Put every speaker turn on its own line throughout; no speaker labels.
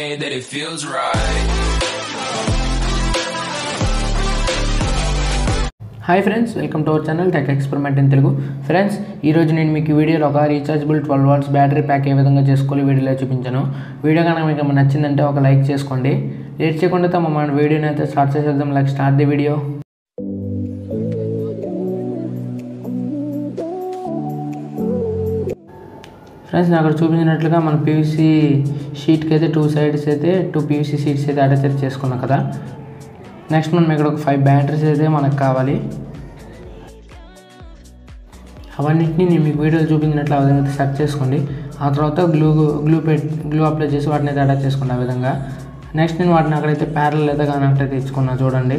that it feels right.
Hi friends welcome to our channel tech experiment in Telugu friends ఈరోజు నేను మీకు ఈ వీడియోలో ఒక rechargeable twelve watts battery pack ఏ విధంగా చేసుకోవాలి వీడియోలో చూపించాను వీడియో కనుక మీకు ఏమైనా నచ్చిందంటే ఒక లైక్ చేసుకోండి లేట్ చేయకుండా తమ మన వీడియోని అయితే స్టార్ట్ చేసేద్దాం like start the video friends నేను అక్కడ చూపించినట్లుగా మన పీవీసీ షీట్కి అయితే టూ సైడ్స్ అయితే టూ పీవీసీ షీట్స్ అయితే అటాచ్ అయితే చేసుకున్నాం కదా నెక్స్ట్ మనం ఇక్కడ ఒక ఫైవ్ బ్యాటరీస్ అయితే మనకు కావాలి అవన్నింటినీ నేను మీకు వీడియోలో చూపించినట్లు ఆ విధంగా సెట్ చేసుకోండి ఆ తర్వాత గ్లూ గ్లూ పెట్ గ్లూ అప్లై చేసి వాటిని అయితే అటాచ్ చేసుకోండి ఆ విధంగా నెక్స్ట్ నేను వాటిని అక్కడైతే ప్యారల్ అయితే కనెక్ట్ అయితే ఇచ్చుకున్నాను చూడండి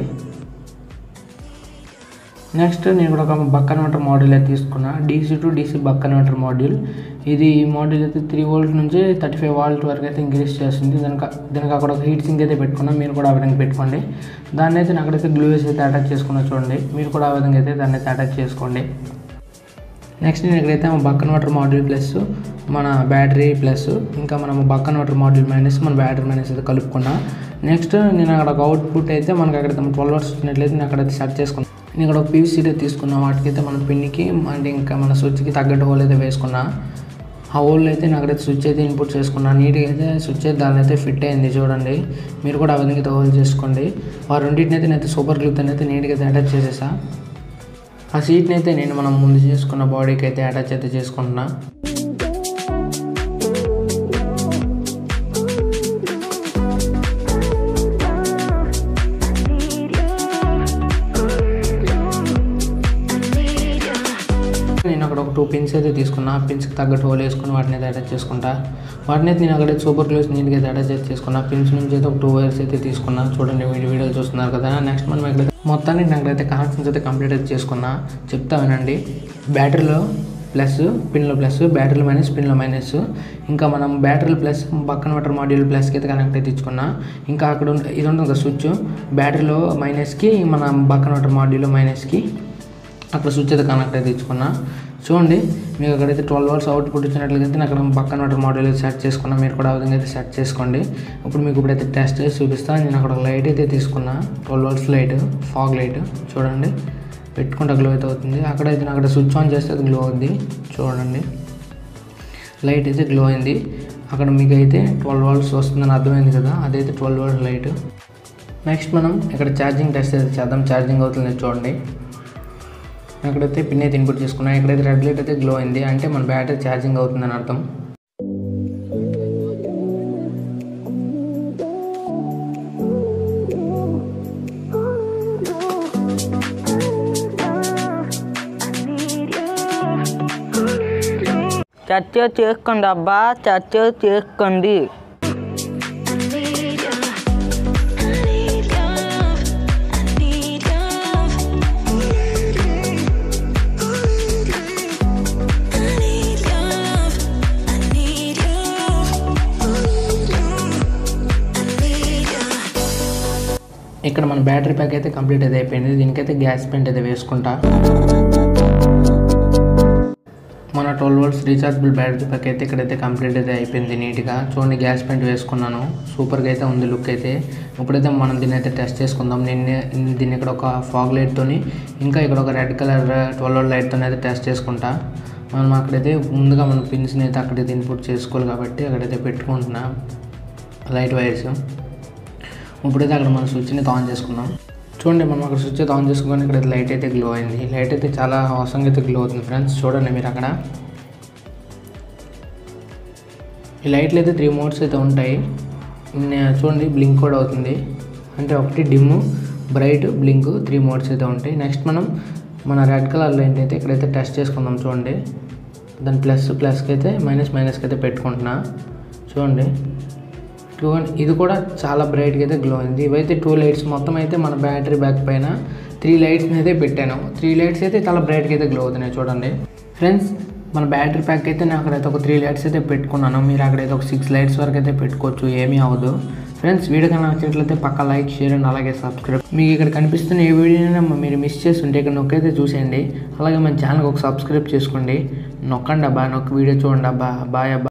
నెక్స్ట్ నేను కూడా ఒక బక్ కన్వర్టర్ మోడల్ అయితే తీసుకున్నా DC to DC buck converter module ఇది ఈ మోడల్ అయితే త్రీ వోల్ట్ నుంచి థర్టీ ఫైవ్ వాల్ట్ వరకు అయితే ఇంక్రీజ్ చేస్తుంది దానికి దీనికి అక్కడ ఒక హీట్ సింక్ అయితే పెట్టుకున్నా మీరు కూడా ఆ విధంగా పెట్టుకోండి దాన్ని అయితే నేను అక్కడైతే గ్లూ వేసి అయితే అటాచ్ చేసుకున్నా చూడండి మీరు కూడా ఆ విధంగా అయితే దాన్ని అయితే అటాచ్ చేసుకోండి నెక్స్ట్ నేను ఇక్కడైతే మన బక్ కన్వర్టర్ మాడ్యూల్ ప్లస్ మన బ్యాటరీ ప్లస్ ఇంకా మనం బక్ కన్వర్టర్ మాడ్యూల్ మైనస్ మన బ్యాటరీ మైనస్ అయితే కలుపుకున్నా నెక్స్ట్ నేను అక్కడ ఒక అవుట్పుట్ అయితే మనకి అక్కడ ట్వెల్వ్ అవర్స్ వచ్చినట్లయితే నేను అక్కడైతే సెట్ చేసుకున్నాను నేను ఇక్కడ ఒక పీవీసీ అయితే తీసుకున్నా వాటికైతే మన పిన్నికి అంటే ఇంకా మన స్విచ్కి తగ్గట్టు హోల్ అయితే వేసుకున్నా ఆ హోల్ అయితే నేను అక్కడైతే స్విచ్ అయితే ఇన్పుట్ చేసుకున్నా నీట్గా అయితే స్విచ్ అయితే దాని అయితే ఫిట్ అయింది చూడండి మీరు కూడా ఆ విధంగా అయితే హోల్ చేసుకోండి ఆ రెండింటిని అయితే నేను సూపర్ గ్లూతో అయితే నీట్గా అయితే అటాచ్ చేసేసా ఆ సీట్ని అయితే నేను మనం ముందు చేసుకున్న బాడీకి అయితే అటాచ్ అయితే చేసుకుంటున్నా నేను అక్కడ ఒక టూ పిన్స్ అయితే తీసుకున్నా ఆ పిన్స్కి తగ్గట్టు హోల్ వేసుకుని వాటిని అయితే అటాచ్ చేసుకుంటా వాటిని అయితే నేను అక్కడ సూపర్ గ్లూస్ నీట్గా అయితే అటాచ్ అయితే చేసుకున్నా పిన్స్ నుంచి అయితే ఒక టూ వైర్స్ అయితే తీసుకున్నా చూడండి వీడియో వీడియోలు చూస్తున్నారు కదా నెక్స్ట్ మనం ఇక్కడ మొత్తానికి నేను అక్కడైతే కనెక్షన్స్ అయితే కంప్లీట్ అయితే చేసుకున్నా చెప్తా వినండి బ్యాటరీలో ప్లస్ పిన్లో ప్లస్ బ్యాటరీలో మైనస్ పిన్లో మైనస్ ఇంకా మనం బ్యాటరీలో ప్లస్ పక్కన వాటర్ మాడ్యూల్ ప్లస్కి అయితే కనెక్ట్ అయితే ఇచ్చుకున్నా ఇంకా అక్కడ ఉంట- ఇది ఉంటుంది కదా స్విచ్ బ్యాటరీలో మైనస్కి మన పక్కన వాటర్ మాడ్యూల్ మైనస్కి అక్కడ స్విచ్ అయితే కనెక్ట్ అయితే ఇచ్చుకున్నా చూడండి మీకు అక్కడైతే ట్వెల్వ్ అవర్స్ అవుట్పుట్ ఇచ్చినట్లయితే నేను అక్కడ పక్కన వాటర్ మోడల్ సెట్ చేసుకున్నా మీరు కూడా ఆ విధంగా అయితే సెట్ చేసుకోండి ఇప్పుడు మీకు ఇప్పుడైతే టెస్ట్ చేసి చూపిస్తాను నేను అక్కడ ఒక లైట్ అయితే తీసుకున్నా twelve hours light fog light చూడండి పెట్టుకుంటే గ్లో అయితే అవుతుంది అక్కడైతే నేను అక్కడ స్విచ్ ఆన్ చేస్తే అది గ్లో అవుద్ది చూడండి లైట్ అయితే గ్లో అయింది అక్కడ మీకు అయితే ట్వెల్వ్ అవర్స్ వస్తుందని అర్థమైంది కదా అదైతే ట్వెల్వ్ అవర్స్ లైట్ నెక్స్ట్ మనం ఇక్కడ ఛార్జింగ్ టెస్ట్ అయితే చేద్దాం ఛార్జింగ్ అవుతుంది చూడండి అక్కడైతే పిన్ అయితే ఇన్పుట్ చేసుకున్నా ఇక్కడైతే రెడ్ లైట్ అయితే గ్లో అయింది అంటే మన బ్యాటరీ ఛార్జింగ్ అవుతుందని అర్థం
చర్చ చేసుకోండి అబ్బా చర్చ చేసుకోండి
ఇక్కడ మన బ్యాటరీ ప్యాక్ అయితే కంప్లీట్ అయితే అయిపోయింది దీనికైతే గ్యాస్ పెయింట్ అయితే వేసుకుంటా మన twelve volts rechargeable battery pack అయితే ఇక్కడైతే కంప్లీట్ అయితే అయిపోయింది నీట్గా చూడండి గ్యాస్ పెయింట్ వేసుకున్నాను సూపర్గా అయితే ఉంది లుక్ అయితే ఇప్పుడైతే మనం దీన్ని అయితే టెస్ట్ చేసుకుందాం నిన్నే దీన్ని ఇక్కడ ఒక ఫాగ్ లైట్తోని ఇంకా ఇక్కడ ఒక రెడ్ కలర్ ట్వెల్వ్ వోల్ట్ లైట్తో అయితే టెస్ట్ చేసుకుంటా మనం అక్కడైతే ముందుగా మన పిన్స్ని అయితే అక్కడైతే ఇన్పుట్ చేసుకోవాలి కాబట్టి అక్కడైతే పెట్టుకుంటున్నా లైట్ వైర్స్ ఇప్పుడైతే అక్కడ మన స్విచ్ని ఆన్ చేసుకున్నాం చూడండి మనం అక్కడ స్విచ్ అయితే ఆన్ చేసుకుని ఇక్కడ లైట్ అయితే గ్లో అయింది లైట్ అయితే చాలా అవసరంగా అయితే గ్లో అవుతుంది ఫ్రెండ్స్ చూడండి మీరు అక్కడ ఈ లైట్లు అయితే త్రీ మోడ్స్ అయితే ఉంటాయి నే- చూడండి బ్లింక్ కూడా అవుతుంది అంటే ఒకటి dim bright blink three modes అయితే ఉంటాయి నెక్స్ట్ మనం మన రెడ్ కలర్ లైట్ అయితే ఇక్కడైతే టెస్ట్ చేసుకుందాం చూడండి దాని ప్లస్ ప్లస్కి అయితే మైనస్ మైనస్కి అయితే పెట్టుకుంటున్నా చూడండి చూడండి ఇది కూడా చాలా బ్రైట్గా అయితే గ్లో అయింది ఇవైతే టూ లైట్స్ మొత్తం అయితే మన బ్యాటరీ బ్యాక్ పైన త్రీ లైట్స్ని అయితే పెట్టాను త్రీ లైట్స్ అయితే చాలా బ్రైట్గా అయితే గ్లో అవుతున్నాయి చూడండి ఫ్రెండ్స్ మన బ్యాటరీ ప్యాక్ అయితే నేను అక్కడైతే ఒక త్రీ లైట్స్ అయితే పెట్టుకున్నాను మీరు అక్కడైతే ఒక సిక్స్ లైట్స్ వరకు అయితే పెట్టుకోవచ్చు ఏమీ అవ్వదు ఫ్రెండ్స్ వీడియో కన్నా నచ్చినట్లయితే పక్క లైక్ షేర్ అండ్ అలాగే సబ్స్క్రైబ్ మీకు ఇక్కడ కనిపిస్తున్న ఏ వీడియోనైనా మీరు మిస్ చేస్తుంటే ఇక్కడ నొక్కైతే చూసేయండి అలాగే మన ఛానల్కి ఒక సబ్స్క్రైబ్ చేసుకోండి నొక్కండి అబ్బా నొక్క వీడియో చూడండి అబ్బా బాయ్ అబ్బా